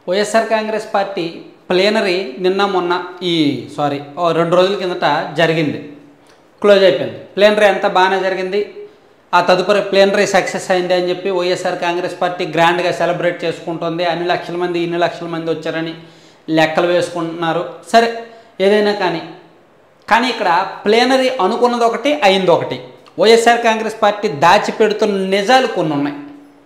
YSR Congress party plenary నిన్న మొన్న ఈ సారీ ఓ రెండు రోజుల కిందట జరిగింది క్లోజ్ అయిపోయింది ప్లేనరీ అంతా బాగానే జరిగింది ఆ తదుపరి ప్లేనరీ సక్సెస్ అయింది అని చెప్పి వైఎస్ఆర్ కాంగ్రెస్ పార్టీ గ్రాండ్గా సెలబ్రేట్ చేసుకుంటుంది అన్ని లక్షల మంది ఇన్ని లక్షల మంది వచ్చారని లెక్కలు వేసుకుంటున్నారు సరే ఏదైనా కానీ కానీ ఇక్కడ ప్లేనరీ అనుకున్నది ఒకటి అయింది ఒకటి వైఎస్ఆర్ కాంగ్రెస్ పార్టీ దాచిపెడుతున్న నిజాలు కొన్ని ఉన్నాయి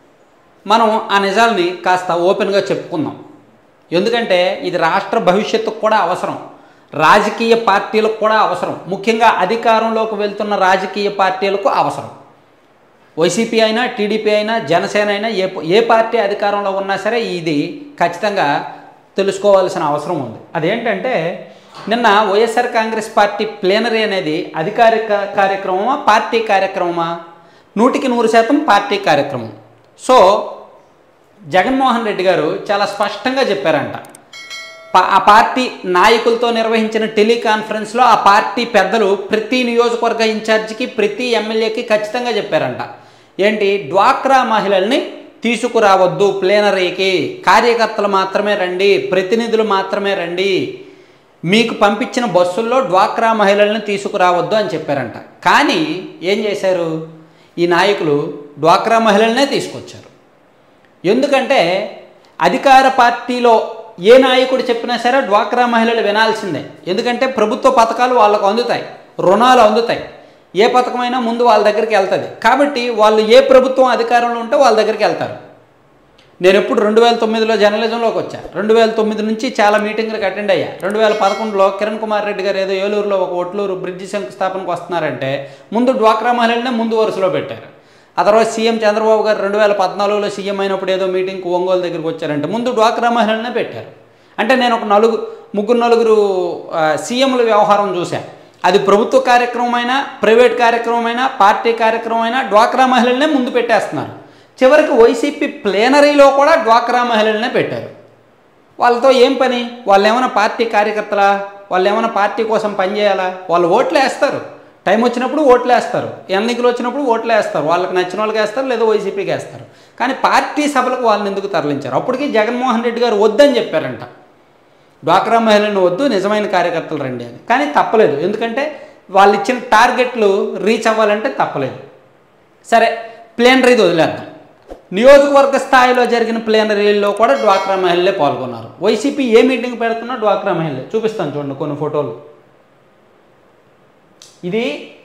మనం ఆ నిజాలని కాస్త ఓపెన్గా చెప్పుకుందాం ఎందుకంటే ఇది రాష్ట్ర భవిష్యత్తుకు కూడా అవసరం రాజకీయ పార్టీలకు కూడా అవసరం ముఖ్యంగా అధికారంలోకి వెళ్తున్న రాజకీయ పార్టీలకు అవసరం వైసీపీ అయినా టీడీపీ అయినా జనసేన అయినా ఏ ఏ పార్టీ అధికారంలో ఉన్నా సరే ఇది ఖచ్చితంగా తెలుసుకోవాల్సిన అవసరం ఉంది అదేంటంటే నిన్న వైఎస్ఆర్ కాంగ్రెస్ పార్టీ ప్లేనరీ అనేది అధికారిక కార్యక్రమమా పార్టీ కార్యక్రమమా నూటికి నూరు శాతం పార్టీ కార్యక్రమం సో జగన్మోహన్ రెడ్డి గారు చాలా స్పష్టంగా చెప్పారంట పా- ఆ పార్టీ నాయకులతో నిర్వహించిన టెలికాన్ఫరెన్స్లో ఆ పార్టీ పెద్దలు ప్రతి నియోజకవర్గ ఇన్ఛార్జికి ప్రతి ఎమ్మెల్యేకి ఖచ్చితంగా చెప్పారంట ఏంటి డ్వాక్రా మహిళల్ని తీసుకురావద్దు ప్లేనరీకి కార్యకర్తలు మాత్రమే రండి ప్రతినిధులు మాత్రమే రండి మీకు పంపించిన బస్సుల్లో డ్వాక్రా మహిళల్ని తీసుకురావద్దు అని చెప్పారంట కానీ ఏం చేశారు ఈ నాయకులు డ్వాక్రా మహిళలనే తీసుకొచ్చారు ఎందుకంటే అధికార పార్టీలో ఏ నాయకుడు చెప్పినా సరే డ్వాక్రా మహిళలు వినాల్సిందే ఎందుకంటే ప్రభుత్వ పథకాలు వాళ్ళకు అందుతాయి రుణాలు అందుతాయి ఏ పథకమైనా ముందు వాళ్ళ దగ్గరికి వెళ్తుంది కాబట్టి వాళ్ళు ఏ ప్రభుత్వం అధికారంలో ఉంటే వాళ్ళ దగ్గరికి వెళ్తారు నేను ఎప్పుడు రెండు వేల తొమ్మిదిలో జర్నలిజంలోకి వచ్చా రెండు వేల తొమ్మిది నుంచి చాలా మీటింగ్లకు అటెండ్ అయ్యా రెండు వేల పదకొండులో కిరణ్ కుమార్ రెడ్డి గారు ఏదో ఏలూరులో ఒక ఒట్లూరు బ్రిడ్జి శంకుస్థాపనకు వస్తున్నారంటే ముందు డ్వాక్రా మహిళలనే ముందు వరుసలో పెట్టారు ఆ తర్వాత సీఎం చంద్రబాబు గారు రెండు వేల పద్నాలుగులో సీఎం అయినప్పుడు ఏదో మీటింగ్కి ఒంగోలు దగ్గరికి వచ్చారంటే ముందు డ్వాక్రా మహిళలనే పెట్టారు అంటే నేను ఒక నలుగురు ముగ్గురు నలుగురు ఆ, సీఎంల వ్యవహారం చూశాను అది ప్రభుత్వ కార్యక్రమమైనా ప్రైవేట్ కార్యక్రమమైనా పార్టీ కార్యక్రమమైనా డ్వాక్రా మహిళలనే ముందు పెట్టేస్తున్నారు చివరికి వైసీపీ ప్లేనరీలో కూడా డ్వాక్రా మహిళలనే పెట్టారు వాళ్ళతో ఏం పని వాళ్ళు ఏమైనా పార్టీ కార్యకర్తలా వాళ్ళు ఏమైనా పార్టీ కోసం పనిచేయాలా వాళ్ళు ఓట్లు వేస్తారు టైం వచ్చినప్పుడు ఓట్లు వేస్తారు ఎన్నికలు వచ్చినప్పుడు ఓట్లు వేస్తారు వాళ్ళకి నచ్చిన వాళ్ళకి వేస్తారు లేదా వైసీపీకి వేస్తారు కానీ పార్టీ సభలకు వాళ్ళని ఎందుకు తరలించారు అప్పటికి జగన్మోహన్ రెడ్డి గారు వద్దని చెప్పారంట డ్వాక్రా మహిళలను వద్దు నిజమైన కార్యకర్తలు రండి అని కానీ తప్పలేదు ఎందుకంటే వాళ్ళు ఇచ్చిన టార్గెట్లు రీచ్ అవ్వాలంటే తప్పలేదు సరే ప్లేనరీది వదిలేద్దాం నియోజకవర్గ స్థాయిలో జరిగిన ప్లేనరీల్లో కూడా డ్వాక్రా మహిళలే పాల్గొన్నారు వైసీపీ ఏ మీటింగ్ పెడుతున్నా డ్వాక్రా మహిళలే చూపిస్తాను చూడండి కొన్ని ఫోటోలు ఇది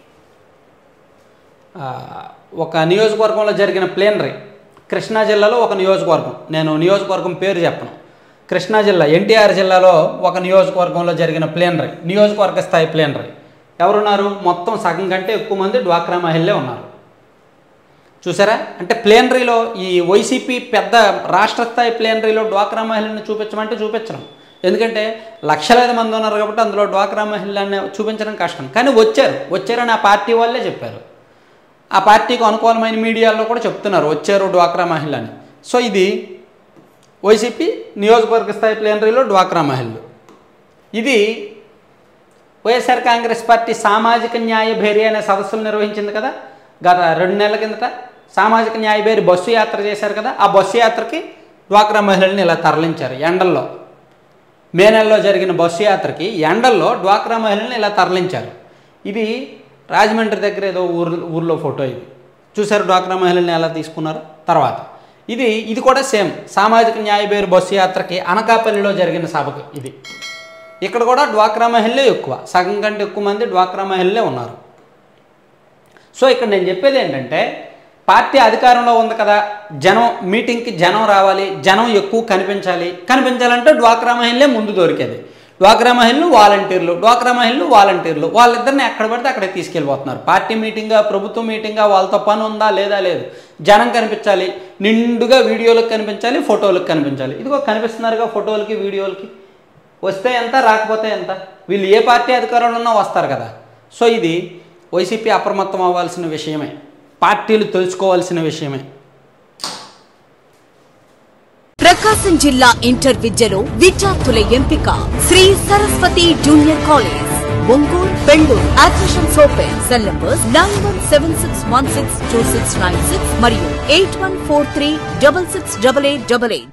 ఆ, ఒక నియోజకవర్గంలో జరిగిన ప్లేనరీ కృష్ణా జిల్లాలో ఒక నియోజకవర్గం నేను నియోజకవర్గం పేరు చెప్పను కృష్ణా జిల్లా ఎన్టీఆర్ జిల్లాలో ఒక నియోజకవర్గంలో జరిగిన ప్లేనరీ నియోజకవర్గ స్థాయి ప్లేనరీ ఎవరున్నారు మొత్తం సగం కంటే ఎక్కువ మంది డ్వాక్రా మహిళలే ఉన్నారు చూసారా అంటే ప్లేనరీలో ఈ వైసీపీ పెద్ద రాష్ట్ర స్థాయి ప్లేనరీలో డ్వాక్రా మహిళలను చూపించమంటే చూపించడం ఎందుకంటే లక్షలాది మంది ఉన్నారు కాబట్టి అందులో డ్వాక్రా మహిళలను చూపించడం కష్టం కానీ వచ్చారు వచ్చారని ఆ పార్టీ వాళ్ళే చెప్పారు ఆ పార్టీకి అనుకూలమైన మీడియాలో కూడా చెప్తున్నారు వచ్చారు డ్వాక్రా మహిళ అని సో ఇది వైసీపీ నియోజకవర్గ స్థాయి ప్లేనరీలో డ్వాక్రా మహిళలు ఇది వైఎస్ఆర్ కాంగ్రెస్ పార్టీ సామాజిక న్యాయ భేరీ అనే సదస్సులు నిర్వహించింది కదా గత రెండు నెలల కిందట సామాజిక న్యాయ భేరి బస్సు యాత్ర చేశారు కదా ఆ బస్సు యాత్రకి డ్వాక్రా మహిళల్ని ఇలా తరలించారు ఎండల్లో మే నెలలో జరిగిన బస్సు యాత్రకి ఎండల్లో డ్వాక్రా మహిళల్ని ఇలా తరలించారు ఇది రాజమండ్రి దగ్గర ఏదో ఊరు ఊర్లో ఫోటో ఇది చూశారు డ్వాక్రా మహిళల్ని ఎలా తీసుకున్నారు తర్వాత ఇది ఇది కూడా సేమ్ సామాజిక న్యాయ పేరు బస్సు యాత్రకి అనకాపల్లిలో జరిగిన సభకు ఇది ఇక్కడ కూడా డ్వాక్రా మహిళలే ఎక్కువ సగం కంటే ఎక్కువ మంది డ్వాక్రా మహిళలే ఉన్నారు సో ఇక్కడ నేను చెప్పేది ఏంటంటే పార్టీ అధికారంలో ఉంది కదా జనం మీటింగ్కి జనం రావాలి జనం ఎక్కువ కనిపించాలి కనిపించాలంటే డ్వాక్రా మహిళలే ముందు దొరికేది డ్వాక్రా మహిళలు వాలంటీర్లు డ్వాక్రా మహిళలు వాలంటీర్లు వాళ్ళిద్దరిని ఎక్కడ పడితే అక్కడికి తీసుకెళ్ళిపోతున్నారు పార్టీ మీటింగా ప్రభుత్వ మీటింగా వాళ్ళతో పని ఉందా లేదా లేదు జనం కనిపించాలి నిండుగా వీడియోలకు కనిపించాలి ఫోటోలకు కనిపించాలి ఇదిగో కనిపిస్తున్నారుగా ఫోటోలకి వీడియోలకి వస్తే ఎంత రాకపోతే ఎంత వీళ్ళు ఏ పార్టీ అధికారంలో ఉన్నా వస్తారు కదా సో ఇది వైసీపీ అప్రమత్తం అవ్వాల్సిన విషయమే పార్టీలు తెలుసుకోవాల్సిన విషయమే ప్రకాశం జిల్లా ఇంటర్ విద్యలో విద్యార్థుల ఎంపిక Shri Saraswati junior college Ongole Bengaluru admissions open cell numbers nine one seven six one six two six nine six మరియు eight one four three double six double eight double eight